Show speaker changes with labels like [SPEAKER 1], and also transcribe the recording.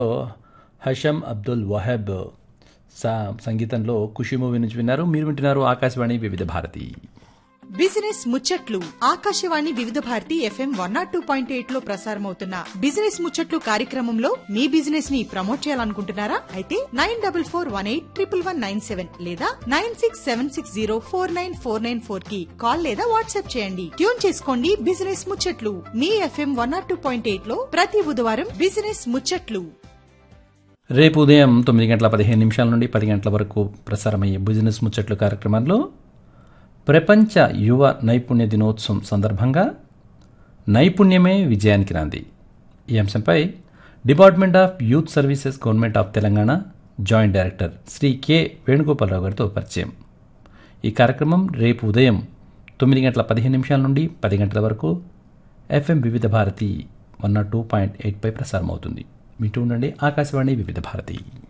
[SPEAKER 1] హషం అబ్దుల్ వహాబ్ సా సంగీతంలో ఖుషి మూవీ నుంచి విన్నారు మీరు వింటున్నారు ఆకాశవాణి వివిధ భారతి
[SPEAKER 2] బిజినెస్ ముచ్చట్లు Akashvani Vividh Bharati FM one not two point eight లో ప్రసారమవుతున్న బిజినెస్ ముచ్చట్లు కార్యక్రమంలో మీ బిజినెస్ ని ప్రమోట్ చేయాలనుకుంటున్నారా అయితే nine double four one eight triple one nine seven లేదా nine six seven six zero four nine four nine four కి కాల్ లేదా వాట్సాప్ చేయండి ట్యూన్ చేసుకోండి బిజినెస్ ముచ్చట్లు మీ FM one not two point eight లో ప్రతి బుధవారం బిజినెస్ ముచ్చట్లు
[SPEAKER 1] రేపు ఉదయం తొమ్మిది గంటల పదిహేను నిమిషాల నుండి పది గంటల వరకు ప్రసారమయ్యే బిజినెస్ ముచ్చట్లు కార్యక్రమంలో ప్రపంచ యువ నైపుణ్య దినోత్సవం సందర్భంగా నైపుణ్యమే విజయానికి నాంది ఈ అంశంపై department of youth services government of Telangana joint director Shri K Venugopalarao గారితో పరిచయం ఈ కార్యక్రమం రేపు ఉదయం తొమ్మిది గంటల పదిహేను నిమిషాల నుండి పది గంటల వరకు FM Vividh Bharati one not two point ఎయిట్పై ప్రసారం అవుతుంది మీటూ ఉండండి ఆకాశవాణి వివిధ భారతి